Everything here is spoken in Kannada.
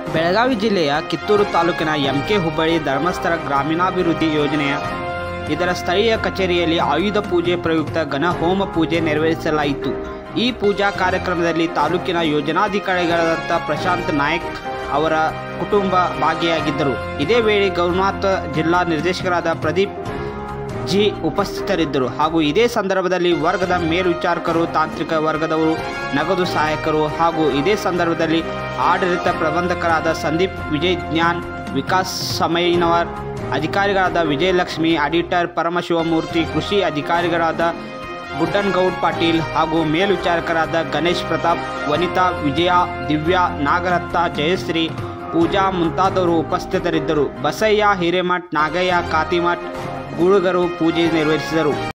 ಬೆಳಗಾವಿ ಜಿಲ್ಲೆಯ ಕಿತ್ತೂರು ತಾಲೂಕಿನ ಎಂಕೆ ಹುಬ್ಬಳ್ಳಿ ಧರ್ಮಸ್ಥಳ ಗ್ರಾಮೀಣಾಭಿವೃದ್ಧಿ ಯೋಜನೆಯ ಇದರ ಸ್ಥಳೀಯ ಕಚೇರಿಯಲ್ಲಿ ಆಯುಧ ಪೂಜೆ ಪ್ರಯುಕ್ತ ಘನ ಹೋಮ ಪೂಜೆ ನೆರವೇರಿಸಲಾಯಿತು ಈ ಪೂಜಾ ಕಾರ್ಯಕ್ರಮದಲ್ಲಿ ತಾಲೂಕಿನ ಯೋಜನಾಧಿಕಾರಿಗಳಾದಂಥ ಪ್ರಶಾಂತ್ ನಾಯಕ್ ಅವರ ಕುಟುಂಬ ಭಾಗಿಯಾಗಿದ್ದರು ಇದೇ ವೇಳೆ ಗೌರ್ನಾಥ ಜಿಲ್ಲಾ ನಿರ್ದೇಶಕರಾದ ಪ್ರದೀಪ್ ಜಿ ಉಪಸ್ಥಿತರಿದ್ದರು ಹಾಗೂ ಇದೇ ಸಂದರ್ಭದಲ್ಲಿ ವರ್ಗದ ಮೇಲ್ವಿಚಾರಕರು ತಾಂತ್ರಿಕ ವರ್ಗದವರು ನಗದು ಸಹಾಯಕರು ಹಾಗೂ ಇದೇ ಸಂದರ್ಭದಲ್ಲಿ ಆಡಳಿತ ಪ್ರಬಂಧಕರಾದ ಸಂದೀಪ್ ವಿಜಯ್ ಜ್ಞಾನ್ ವಿಕಾಸ್ ಸಮಯ್ನವರ್ ಅಧಿಕಾರಿಗಳಾದ ವಿಜಯಲಕ್ಷ್ಮಿ ಆಡಿಟರ್ ಪರಮಶಿವಮೂರ್ತಿ ಕೃಷಿ ಅಧಿಕಾರಿಗಳಾದ ಗುಡ್ಡನ್ಗೌಡ್ ಪಾಟೀಲ್ ಹಾಗೂ ಮೇಲ್ವಿಚಾರಕರಾದ ಗಣೇಶ್ ಪ್ರತಾಪ್ ವನಿತಾ ವಿಜಯ ದಿವ್ಯಾ ನಾಗರತ್ನ ಜಯಶ್ರೀ ಪೂಜಾ ಮುಂತಾದವರು ಉಪಸ್ಥಿತರಿದ್ದರು ಬಸಯ್ಯ ಹಿರೇಮಠ್ ನಾಗಯ್ಯ ಕಾತಿಮಠ್ ಗುಳುಗರು ಪೂಜೆ ನೆರವೇರಿಸಿದರು